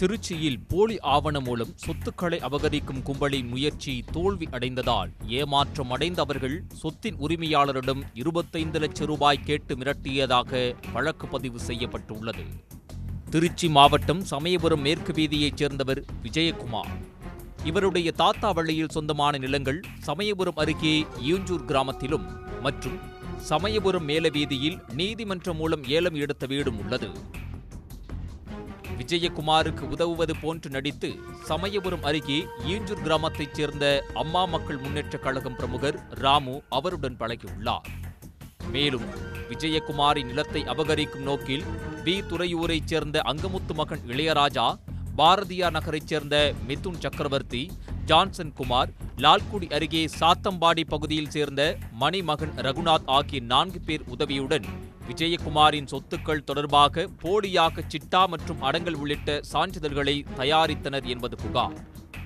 திருச்சியில் போலி ஆவணம் மூலம் சொத்துக்களை அபகரிக்கும் கும்பலின் முயற்சி தோல்வி அடைந்ததால் ஏமாற்றம் அடைந்த அவர்கள் சொத்தின் உரிமையாளரிடம் இருபத்தைந்து லட்சம் ரூபாய் கேட்டு மிரட்டியதாக வழக்கு பதிவு செய்யப்பட்டுள்ளது திருச்சி மாவட்டம் சமயபுரம் மேற்கு வீதியைச் சேர்ந்தவர் விஜயகுமார் இவருடைய தாத்தா வழியில் சொந்தமான நிலங்கள் சமயபுரம் அருகே ஈஞ்சூர் கிராமத்திலும் மற்றும் சமயபுரம் மேல வீதியில் நீதிமன்றம் மூலம் ஏலம் எடுத்த வீடும் உள்ளது விஜயகுமாருக்கு உதவுவது போன்று நடித்து சமயபுரம் அருகே ஈஞ்சூர் கிராமத்தைச் சேர்ந்த அம்மா மக்கள் முன்னேற்றக் கழகம் பிரமுகர் ராமு அவருடன் பழகியுள்ளார் மேலும் விஜயகுமாரின் நிலத்தை அபகரிக்கும் நோக்கில் வி துறையூரைச் சேர்ந்த அங்கமுத்து மகன் இளையராஜா பாரதியார் நகரைச் சேர்ந்த மிதுன் சக்கரவர்த்தி ஜான்சன் குமார் லால்குடி அருகே சாத்தம்பாடி பகுதியில் சேர்ந்த மணிமகன் ரகுநாத் ஆகிய நான்கு பேர் உதவியுடன் விஜயகுமாரின் சொத்துக்கள் தொடர்பாக போலியாக சிட்டா மற்றும் அடங்கல் உள்ளிட்ட சான்றிதழ்களை தயாரித்தனர் என்பது புகார்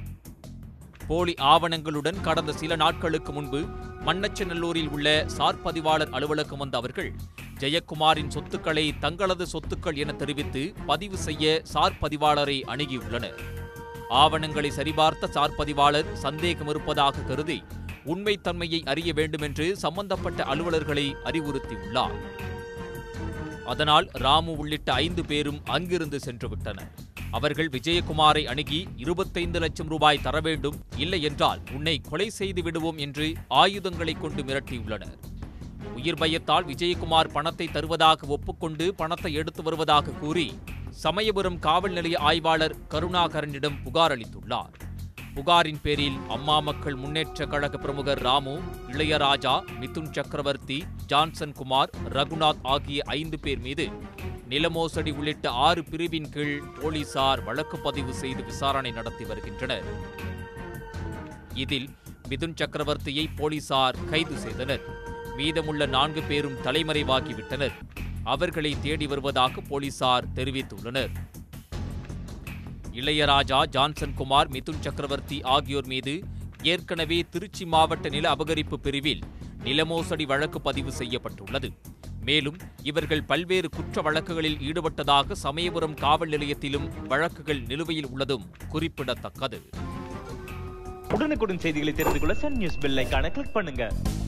போலி ஆவணங்களுடன் கடந்த சில நாட்களுக்கு முன்பு மண்ணச்சநல்லூரில் உள்ள சார் பதிவாளர் அலுவலகம் வந்த அவர்கள் ஜெயக்குமாரின் சொத்துக்களை தங்களது சொத்துக்கள் என தெரிவித்து பதிவு செய்ய சார் பதிவாளரை அணுகியுள்ளனர் ஆவணங்களை சரிபார்த்த சார் பதிவாளர் சந்தேகம் இருப்பதாக கருதி உண்மைத்தன்மையை அறிய வேண்டுமென்று சம்பந்தப்பட்ட அலுவலர்களை அறிவுறுத்தியுள்ளார் அதனால் ராமு உள்ளிட்ட ஐந்து பேரும் அங்கிருந்து சென்று விட்டனர் அவர்கள் விஜயகுமாரை அணுகி இருபத்தைந்து லட்சம் ரூபாய் தர வேண்டும் இல்லை என்றால் உன்னை கொலை செய்து விடுவோம் என்று ஆயுதங்களை கொண்டு மிரட்டியுள்ளனர் உயிர் பயத்தால் விஜயகுமார் பணத்தை தருவதாக ஒப்புக்கொண்டு பணத்தை எடுத்து வருவதாக கூறி சமயபுரம் காவல் நிலைய ஆய்வாளர் கருணாகரனிடம் புகார் அளித்துள்ளார் புகாரின் பேரில் அம்மா மக்கள் முன்னேற்ற கழக பிரமுகர் ராமு இளையராஜா மிதுன் சக்கரவர்த்தி ஜான்சன் குமார் ரகுநாத் ஆகிய ஐந்து பேர் மீது நிலமோசடி உள்ளிட்ட ஆறு பிரிவின் கீழ் போலீசார் வழக்கு பதிவு செய்து விசாரணை நடத்தி வருகின்றனர் இதில் மிதுன் சக்கரவர்த்தியை போலீசார் கைது செய்தனர் மீதமுள்ள நான்கு பேரும் தலைமறைவாகிவிட்டனர் அவர்களை தேடி வருவதாக போலீசார் தெரிவித்துள்ளனர் இளையராஜா ஜான்சன் குமார் மிதுன் சக்கரவர்த்தி ஆகியோர் மீது ஏற்கனவே திருச்சி மாவட்ட நில அபகரிப்பு பிரிவில் நிலமோசடி வழக்கு பதிவு செய்யப்பட்டுள்ளது மேலும் இவர்கள் பல்வேறு குற்ற வழக்குகளில் ஈடுபட்டதாக சமயபுரம் காவல் நிலையத்திலும் வழக்குகள் நிலுவையில் உள்ளதும் குறிப்பிடத்தக்கது உடனுக்குடன் செய்திகளை தெரிந்து கொள்ள சன் நியூஸ் பெல் ஐகானை கிளிக் பண்ணுங்க